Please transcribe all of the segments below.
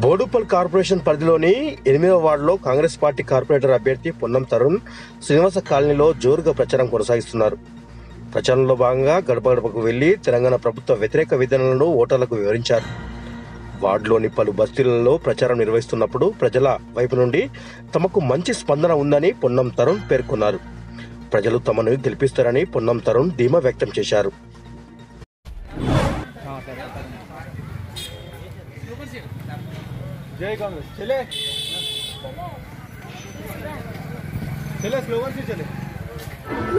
Boduppal corporation పరిధిలోని ఎనిమిదవ వార్డులో కాంగ్రెస్ పార్టీ కార్పొరేటర్ అభ్యర్థి పొన్నం తరుణ్ శ్రీనివాస కాలనీలో జోరుగా ప్రచారం కొనసాగిస్తున్నారు ప్రచారంలో భాగంగా గడప గడపకు వెళ్లి తెలంగాణ ప్రభుత్వ వ్యతిరేక విధానాలను ఓటర్లకు వివరించారు వార్డులోని పలు బస్తీలలో ప్రచారం నిర్వహిస్తున్నప్పుడు ప్రజల వైపు నుండి తమకు మంచి స్పందన ఉందని పొన్నం తరుణ్ పేర్కొన్నారు ప్రజలు తమను గెలిపిస్తారని పొన్నం తరుణ్ ధీమా వ్యక్తం చేశారు जय कांग्रेस चले चले स्लोगन से चले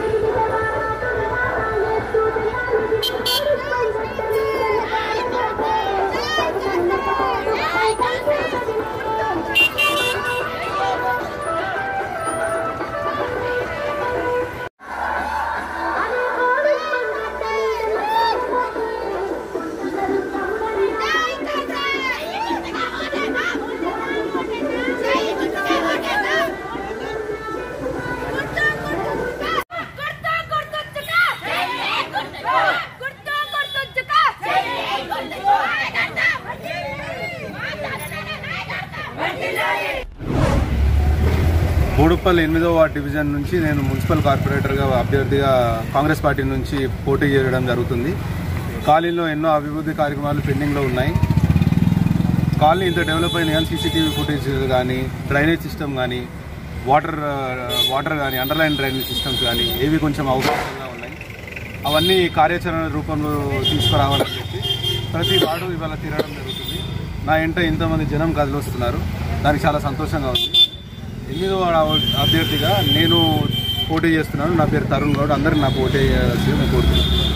బోడుప్పల్ ఎనిమిదో వార్డ్ డివిజన్ నుంచి నేను మున్సిపల్ కార్పొరేటర్గా అభ్యర్థిగా కాంగ్రెస్ పార్టీ నుంచి పోటీ చేయడం జరుగుతుంది కాలనీలో ఎన్నో అభివృద్ధి కార్యక్రమాలు పెండింగ్లో ఉన్నాయి కాలనీ ఇంత డెవలప్ అయిన కానీ సీసీటీవీ ఫుటేజ్ కానీ డ్రైనేజ్ సిస్టమ్ కానీ వాటర్ వాటర్ కానీ అండర్లైన్ డ్రైనేజ్ సిస్టమ్స్ కానీ ఏవి కొంచెం అవకాశంగా ఉన్నాయి అవన్నీ కార్యాచరణ రూపంలో తీసుకురావాలని చెప్పి ప్రతి వార్డు ఇవాళ తిరగడం జరుగుతుంది నా ఇంట ఇంతమంది జనం కదిలొస్తున్నారు దానికి చాలా సంతోషంగా ఉంది ఎనిమిదో వార్డు అభ్యర్థిగా నేను పోటీ చేస్తున్నాను నా పేరు తరుణ్ గౌడ్ అందరికి నా పోటీ చేయాల్సి నేను కోరుతున్నాను